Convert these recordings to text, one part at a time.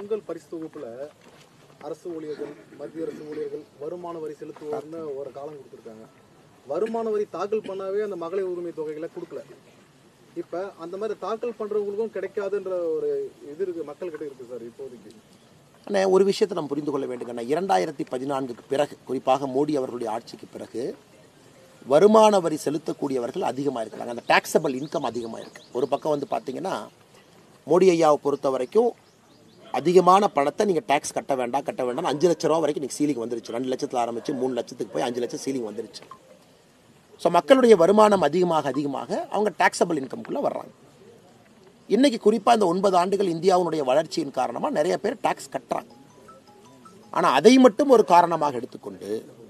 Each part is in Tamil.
பொங்கல் பரிசு தொகுப்புல அரசு ஊழியர்கள் மத்திய அரசு ஊழியர்கள் வருமான வரி செலுத்துவோர்னு ஒரு காலம் கொடுத்துருக்காங்க வருமான வரி தாக்கல் பண்ணவே அந்த மகளிர் உரிமை தொகைகளை கொடுக்கல இப்ப அந்த மாதிரி தாக்கல் பண்றவங்களுக்கும் கிடைக்காதுன்ற ஒரு இது இருக்கு மக்கள் கிட்ட இருக்கு சார் இப்போதைக்கு அண்ணே ஒரு விஷயத்தை நம்ம புரிந்து கொள்ள வேண்டுங்கண்ணா இரண்டாயிரத்தி பதினான்குக்கு பிறகு குறிப்பாக மோடி அவர்களுடைய ஆட்சிக்கு பிறகு வருமான வரி செலுத்தக்கூடியவர்கள் அதிகமாக இருக்கிறாங்க அந்த டாக்ஸபிள் இன்கம் அதிகமாக இருக்கு ஒரு பக்கம் வந்து பார்த்தீங்கன்னா மோடி ஐயாவை பொறுத்த வரைக்கும் அதிகமான பணத்தை நீங்கள் டேக்ஸ் கட்ட வேண்டாம் கட்ட வேண்டாம் அஞ்சு லட்ச ரூபா வரைக்கும் நீங்கள் சீலிங் வந்துருச்சு ரெண்டு லட்சத்தில் ஆரம்பிச்சு மூணு லட்சத்துக்கு போய் அஞ்சு லட்சம் சீலிங் வந்துருச்சு ஸோ மக்களுடைய வருமானம் அதிகமாக அதிகமாக அவங்க டாக்ஸபிள் இன்கம்குள்ளே வர்றாங்க இன்னைக்கு குறிப்பாக இந்த ஒன்பது ஆண்டுகள் இந்தியாவுடைய வளர்ச்சியின் காரணமாக நிறைய பேர் டாக்ஸ் கட்டுறாங்க ஆனால் அதை மட்டும் ஒரு காரணமாக எடுத்துக்கொண்டு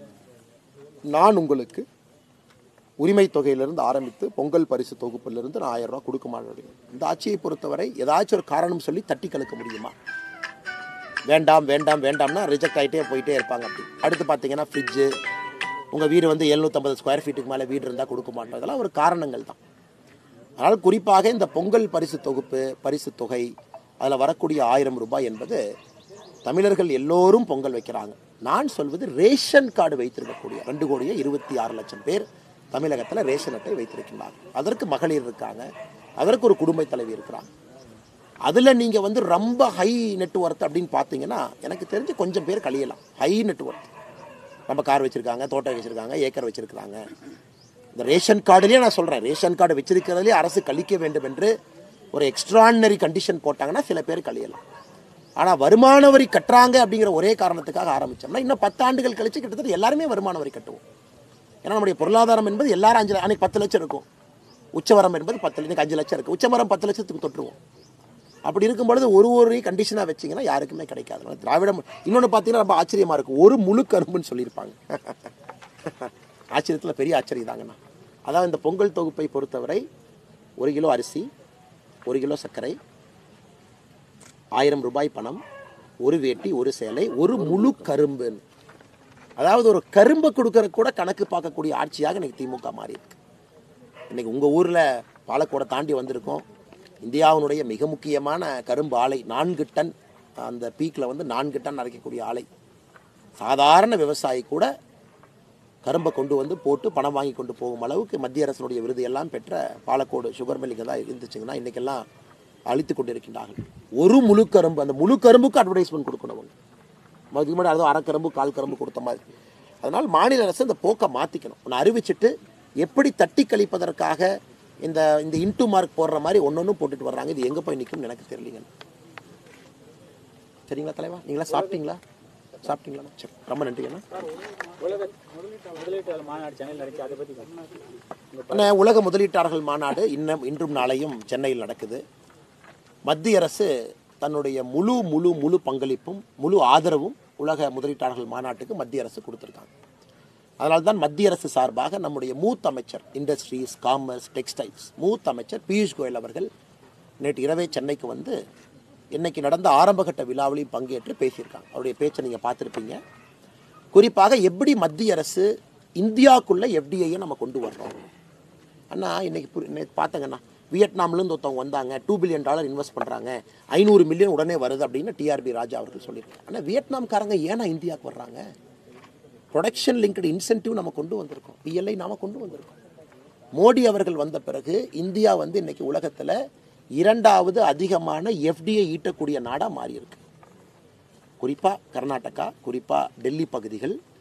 நான் உங்களுக்கு உரிமை தொகையிலிருந்து ஆரம்பித்து பொங்கல் பரிசு தொகுப்பிலிருந்து நான் ஆயிரம் ரூபாய் கொடுக்க மாட்டேன் இந்த ஆட்சியை பொறுத்தவரை ஏதாச்சும் ஒரு காரணம் சொல்லி தட்டி கழிக்க முடியுமா வேண்டாம் வேண்டாம் வேண்டாம்னா ரிஜெக்ட் ஆகிட்டே போயிட்டே இருப்பாங்க அப்படி அடுத்து பார்த்தீங்கன்னா ஃப்ரிட்ஜு உங்கள் வீடு வந்து எழுநூற்றம்பது ஸ்கொயர் ஃபீட்டுக்கு மேலே வீடு இருந்தால் கொடுக்க மாட்டோம் இதெல்லாம் ஒரு காரணங்கள் தான் அதனால் குறிப்பாக இந்த பொங்கல் பரிசு தொகுப்பு பரிசு தொகை அதில் வரக்கூடிய ஆயிரம் ரூபாய் என்பது தமிழர்கள் எல்லோரும் பொங்கல் வைக்கிறாங்க நான் சொல்வது ரேஷன் கார்டு வைத்திருக்கக்கூடிய ரெண்டு கோடியே இருபத்தி ஆறு லட்சம் பேர் தமிழகத்தில் ரேஷன் அட்டை வைத்திருக்கின்றாங்க அதற்கு மகளிர் இருக்காங்க அதற்கு ஒரு குடும்ப தலைவி இருக்கிறாங்க அதில் நீங்கள் வந்து ரொம்ப ஹை நெட்ஒர்த் அப்படின்னு பார்த்தீங்கன்னா எனக்கு தெரிஞ்சு கொஞ்சம் பேர் கழியலாம் ஹை நெட்ஒர்த் நம்ம கார் வச்சுருக்காங்க தோட்டம் வச்சுருக்காங்க ஏக்கர் வச்சுருக்காங்க இந்த ரேஷன் கார்டுலேயே நான் சொல்கிறேன் ரேஷன் கார்டு வச்சிருக்கிறதுலே அரசு கழிக்க வேண்டும் என்று ஒரு எக்ஸ்ட்ராடினரி கண்டிஷன் போட்டாங்கன்னா சில பேர் கழியலாம் ஆனால் வருமான வரி கட்டுறாங்க அப்படிங்கிற ஒரே காரணத்துக்காக ஆரம்பித்தோம்னா இன்னும் பத்து ஆண்டுகள் கழிச்சு கிட்டத்தட்ட எல்லாருமே வருமான வரி கட்டுவோம் ஏன்னா நம்முடைய பொருளாதாரம் என்பது எல்லாரும் அஞ்சு அன்னைக்கு பத்து லட்சம் இருக்கும் உச்சவரம் என்பது பத்து இன்னைக்கு அஞ்சு லட்சம் இருக்குது உச்சவரம் பத்து லட்சத்துக்கு தொட்டுருவோம் அப்படி இருக்கும் பொழுது ஒரு ஒரு கண்டிஷனாக வச்சிங்கன்னா யாருக்குமே கிடைக்காது அதனால திராவிடம் இன்னொன்று பார்த்தீங்கன்னா ரொம்ப ஆச்சரியமாக இருக்கும் ஒரு முழு கரும்புன்னு சொல்லியிருப்பாங்க ஆச்சரியத்தில் பெரிய ஆச்சரியம் தாங்கண்ணா அதாவது இந்த பொங்கல் தொகுப்பை பொறுத்தவரை ஒரு கிலோ அரிசி ஒரு கிலோ சர்க்கரை ஆயிரம் ரூபாய் பணம் ஒரு வேட்டி ஒரு சேலை ஒரு முழு கரும்புன்னு அதாவது ஒரு கரும்பை கொடுக்கற கூட கணக்கு பார்க்கக்கூடிய ஆட்சியாக இன்னைக்கு திமுக மாறி இருக்கு இன்னைக்கு உங்கள் ஊரில் பாலக்கோடை தாண்டி வந்திருக்கோம் இந்தியாவினுடைய மிக முக்கியமான கரும்பு ஆலை நான்கு டன் அந்த பீக்கில் வந்து நான்கு டன் அரைக்கக்கூடிய ஆலை சாதாரண விவசாயி கூட கரும்பை கொண்டு வந்து போட்டு பணம் வாங்கி கொண்டு போகும் அளவுக்கு மத்திய அரசினுடைய விருது எல்லாம் பெற்ற பாலக்கோடு சுகர் மில்லிங்க தான் இருந்துச்சுங்கன்னா இன்றைக்கெல்லாம் அழித்து கொண்டு இருக்கின்றார்கள் ஒரு முழு கரும்பு அந்த முழு கரும்புக்கு அட்வர்டைஸ்மெண்ட் கொடுக்கணும் அவங்க அதுக்கு முன்னாடி அதுவும் அரை கரும்பு கால் கரும்பு கொடுத்த மாதிரி அதனால் மாநில அரசு இந்த போக்கை மாற்றிக்கணும் ஒன்று அறிவிச்சிட்டு எப்படி தட்டி கழிப்பதற்காக இந்த இந்த இன்டு மார்க் போடுற மாதிரி ஒன்று போட்டுட்டு வர்றாங்க இது எங்கே போய் நிற்கும்னு எனக்கு தெரியலங்க சரிங்களா தலைவா நீங்களா சாப்பிட்டீங்களா சாப்பிட்டீங்களா சரி ரொம்ப நன்றிங்கண்ணா உலக முதலீட்டாளர் மாநாடு சென்னையில் நடக்குது அதை பற்றி உங்கள் அண்ணே, உலக முதலீட்டாளர்கள் மாநாடு இன்னும் இன்றும் நாளையும் சென்னையில் நடக்குது மத்திய அரசு தன்னுடைய முழு முழு முழு பங்களிப்பும் முழு ஆதரவும் உலக முதலீட்டாளர்கள் மாநாட்டுக்கு மத்திய அரசு கொடுத்துருக்காங்க அதனால தான் மத்திய அரசு சார்பாக நம்முடைய மூத்த அமைச்சர் இண்டஸ்ட்ரீஸ் காமர்ஸ் டெக்ஸ்டைல்ஸ் மூத்த அமைச்சர் பியூஷ் கோயல் அவர்கள் நேற்று இரவே சென்னைக்கு வந்து இன்னைக்கு நடந்த ஆரம்பகட்ட விழாவிலையும் பங்கேற்று பேசியிருக்காங்க அவருடைய பேச்சை நீங்கள் பார்த்துருப்பீங்க குறிப்பாக எப்படி மத்திய அரசு இந்தியாவுக்குள்ள எஃப்டிஐயை நம்ம கொண்டு வர்றோம் அண்ணா இன்னைக்கு புரி- நேத்து பார்த்தேங்கண்ணா வியட்நாம்லேருந்து ஒருத்தவங்க வந்தாங்க டூ பில்லியன் டாலர் இன்வெஸ்ட் பண்ணுறாங்க ஐநூறு மில்லியன் உடனே வருது அப்படின்னு டிஆர்பி ராஜா அவர்கள் சொல்லியிருக்காங்க ஆனால் வியட்நாம்காரங்க ஏன்னா இந்தியாவுக்கு வர்றாங்க ப்ரொடக்ஷன் லிங்க்டு இன்சென்டிவ் நம்ம கொண்டு வந்திருக்கோம் பிஎல்ஐ நாம கொண்டு வந்திருக்கோம் மோடி அவர்கள் வந்த பிறகு இந்தியா வந்து இன்னைக்கு உலகத்தில் இரண்டாவது அதிகமான எஃப்டிஐ ஈட்டக்கூடிய நாடாக மாறி இருக்கு குறிப்பாக கர்நாடகா குறிப்பாக டெல்லி பகுதிகள்